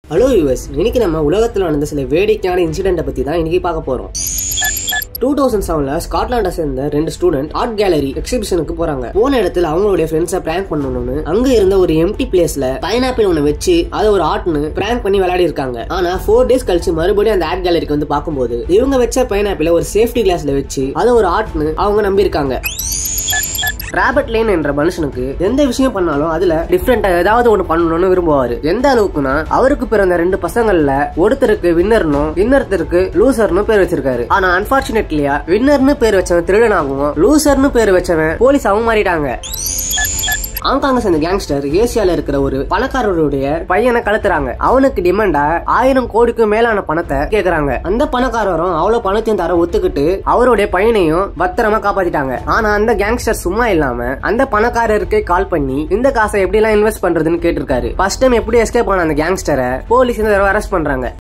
hello US இன்னைக்கு நம்ம உலகத்தில் நடந்த சில வேடிக்கையான இன்சிடென்ட்டை பத்தி தான் இன்னைக்கு பார்க்க போறோம் டூ தௌசண்ட் செவன்ல ஸ்காட்லாண்டை சேர்ந்த ரெண்டு ஸ்டூடெண்ட் ஆர்ட் கேலரி எக்ஸிபிஷனுக்கு போறாங்க போன இடத்துல அவங்களுடைய ஃப்ரெண்ட்ஸை பிராங்க் பண்ணணும்னு அங்க இருந்த ஒரு எம்டி பிளேஸ்ல பைனாப்பிள் ஒன்று வச்சு அதை ஒரு ஆர்ட்னு பிராங்க் பண்ணி விளையாடி இருக்காங்க ஆனா ஃபோர் டேஸ் கழிச்சு மறுபடியும் அந்த ஆர்ட் கேலரிக்கு வந்து பார்க்கும்போது இவங்க வச்ச பைனாப்பிள ஒரு சேஃப்டி கிளாஸ்ல வச்சு அதை ஒரு ஆர்ட்னு அவங்க நம்பியிருக்காங்க ராபர்ட் லேன் என்ற மனுஷனுக்கு எந்த விஷயம் பண்ணாலும் அதுல டிஃப்ரெண்டா ஏதாவது ஒண்ணு பண்ணணும்னு விரும்புவாரு எந்த அளவுக்குனா அவருக்கு பிறந்த ரெண்டு பசங்கள்ல ஒருத்தருக்கு வின்னர்னும் இன்னொருத்தருக்கு லூசர்னு பேர் வச்சிருக்காரு ஆனா அன்பார்ச்சுனேட்லியா வின்னர்னு பேர் வச்சவன் திருடனாகவும் லூசர்னு பேர் வச்சவன் போலீஸாவும் மாறிட்டாங்க ஹாங்காங்க சேர்ந்த கேங்ஸ்டர் ஏசியால இருக்கிற ஒரு பணக்காரருடைய பையனை கலத்துறாங்க அவனுக்கு டிமாண்டா ஆயிரம் கோடிக்கு மேலான பணத்தை கேக்குறாங்க அந்த பணக்காரரும் அவ்வளவு பணத்தையும் தர ஒத்துக்கிட்டு அவருடைய பையனையும் பத்திரமா காப்பாத்திட்டாங்க ஆனா அந்த கேங்ஸ்டர் சும்மா இல்லாம அந்த பணக்காரருக்கே கால் பண்ணி இந்த காசை எப்படி எல்லாம் இன்வெஸ்ட் பண்றதுன்னு கேட்டிருக்காரு ஃபர்ஸ்ட் டைம் எப்படி எஸ்கேப் ஆன அந்த கேங்ஸ்டரை போலீஸ் இந்த தடவை அரெஸ்ட் பண்றாங்க